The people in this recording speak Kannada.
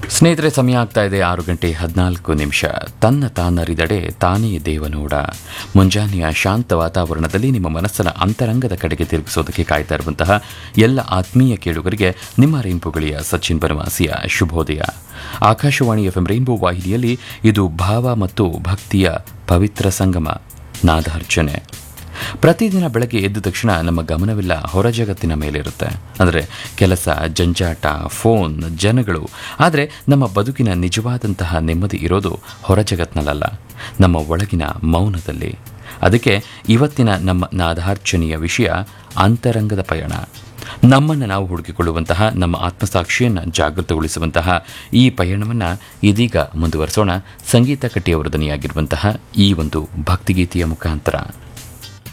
ಸ್ನೇಹಿತರೆ ಸಮಯ ಆಗ್ತಾ ಇದೆ ಆರು ಗಂಟೆ ಹದಿನಾಲ್ಕು ನಿಮಿಷ ತನ್ನ ತಾನರಿದಡೆ ತಾನೇ ದೇವನೋಡ ಮುಂಜಾನೆಯ ಶಾಂತ ವಾತಾವರಣದಲ್ಲಿ ನಿಮ್ಮ ಮನಸ್ಸನ್ನ ಅಂತರಂಗದ ಕಡೆಗೆ ತಿರುಗಿಸೋದಕ್ಕೆ ಕಾಯ್ತಾ ಇರುವಂತಹ ಎಲ್ಲ ಆತ್ಮೀಯ ಕೇಳುಗರಿಗೆ ನಿಮ್ಮ ರೈನ್ಬೋಗಳಿಯ ಸಚಿನ್ ಬನವಾಸಿಯ ಶುಭೋದಯ ಆಕಾಶವಾಣಿ ಎಫ್ಎಂ ರೈನ್ಬೋ ವಾಹಿನಿಯಲ್ಲಿ ಇದು ಭಾವ ಮತ್ತು ಭಕ್ತಿಯ ಪವಿತ್ರ ಸಂಗಮ ನಾದಾರ್ಚನೆ ಪ್ರತಿದಿನ ಬೆಳಗ್ಗೆ ಎದ್ದ ತಕ್ಷಣ ನಮ್ಮ ಗಮನವೆಲ್ಲ ಹೊರ ಜಗತ್ತಿನ ಮೇಲೆ ಇರುತ್ತೆ ಅಂದರೆ ಕೆಲಸ ಜಂಜಾಟ ಫೋನ್ ಜನಗಳು ಆದರೆ ನಮ್ಮ ಬದುಕಿನ ನಿಜವಾದಂತಹ ನೆಮ್ಮದಿ ಇರೋದು ಹೊರ ಜಗತ್ತಿನಲ್ಲ ನಮ್ಮ ಒಳಗಿನ ಮೌನದಲ್ಲಿ ಅದಕ್ಕೆ ಇವತ್ತಿನ ನಮ್ಮ ನಾದಾರ್ಚನೆಯ ವಿಷಯ ಅಂತರಂಗದ ಪಯಣ ನಮ್ಮನ್ನು ನಾವು ಹುಡುಕಿಕೊಳ್ಳುವಂತಹ ನಮ್ಮ ಆತ್ಮಸಾಕ್ಷಿಯನ್ನು ಜಾಗೃತಗೊಳಿಸುವಂತಹ ಈ ಪಯಣವನ್ನು ಇದೀಗ ಮುಂದುವರಿಸೋಣ ಸಂಗೀತ ಕಟ್ಟಿಯವರ ದನಿಯಾಗಿರುವಂತಹ ಈ ಒಂದು ಭಕ್ತಿಗೀತೆಯ ಮುಖಾಂತರ